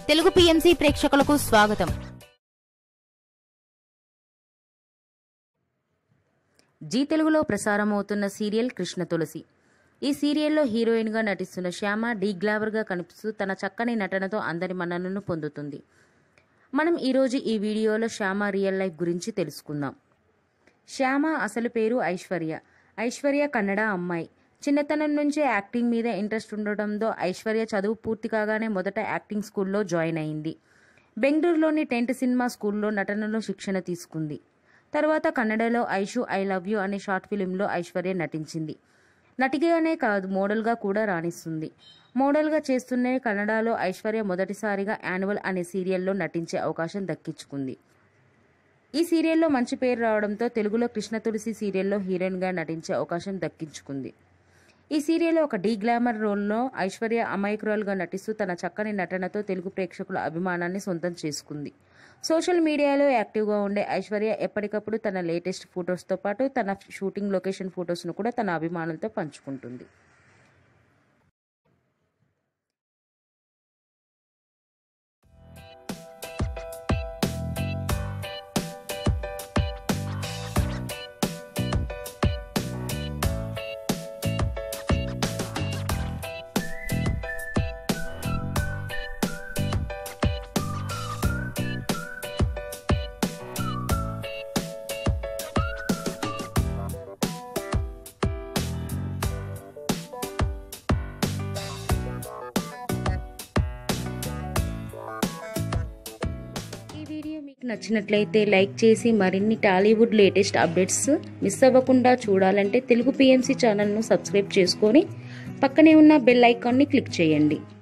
Telugu PMC ప్రేక్షకులకు స్వాగతం G తెలుగులో ప్రసారమవుతున్న సీరియల్ కృష్ణ తులసి ఈ సీరియల్లో హీరోయిన్గా నటిస్తున్న శ్యామ డీ గ్లావర్గా కనిపిస్తూ తన చక్కని నటనతో అందరి మన్ననను పొందుతుంది మనం ఈరోజు ఈ వీడియోలో శ్యామ రియల్ లైఫ్ గురించి తెలుసుకుందాం శ్యామ అసలు పేరు ఐశ్వర్య ఐశ్వర్య కన్నడ అమ్మాయి చిన్నతనం నుంచే యాక్టింగ్ మీద ఇంట్రెస్ట్ ఉండడంతో ఐశ్వర్య చదువు పూర్తి కాగానే మొదట యాక్టింగ్ స్కూల్లో జాయిన్ అయింది బెంగళూరులోని టెంట్ సినిమా స్కూల్లో నటనలో శిక్షణ తీసుకుంది తర్వాత కన్నడలో ఐషు ఐ లవ్ యూ అనే షార్ట్ ఫిలింలో ఐశ్వర్య నటించింది నటిగానే కాదు మోడల్గా కూడా రాణిస్తుంది మోడల్గా చేస్తూనే కన్నడలో ఐశ్వర్య మొదటిసారిగా యాన్యువల్ అనే సీరియల్లో నటించే అవకాశం దక్కించుకుంది ఈ సీరియల్లో మంచి పేరు రావడంతో తెలుగులో కృష్ణ తులసి సీరియల్లో హీరోయిన్గా నటించే అవకాశం దక్కించుకుంది ఈ సీరియల్లో ఒక డీ గ్లామర్ రోల్లో ఐశ్వర్య అమాయకురాలుగా నటిస్తూ తన చక్కని నటనతో తెలుగు ప్రేక్షకుల అభిమానాన్ని సొంతం చేసుకుంది సోషల్ మీడియాలో యాక్టివ్గా ఉండే ఐశ్వర్య ఎప్పటికప్పుడు తన లేటెస్ట్ ఫొటోస్తో పాటు తన షూటింగ్ లొకేషన్ ఫొటోస్ను కూడా తన అభిమానులతో పంచుకుంటుంది ఈ వీడియో మీకు నచ్చినట్లయితే లైక్ చేసి మరిన్ని టాలీవుడ్ లేటెస్ట్ అప్డేట్స్ మిస్ అవ్వకుండా చూడాలంటే తెలుగు పిఎంసి ఛానల్ను సబ్స్క్రైబ్ చేసుకొని పక్కనే ఉన్న బెల్ ఐకాన్ని క్లిక్ చేయండి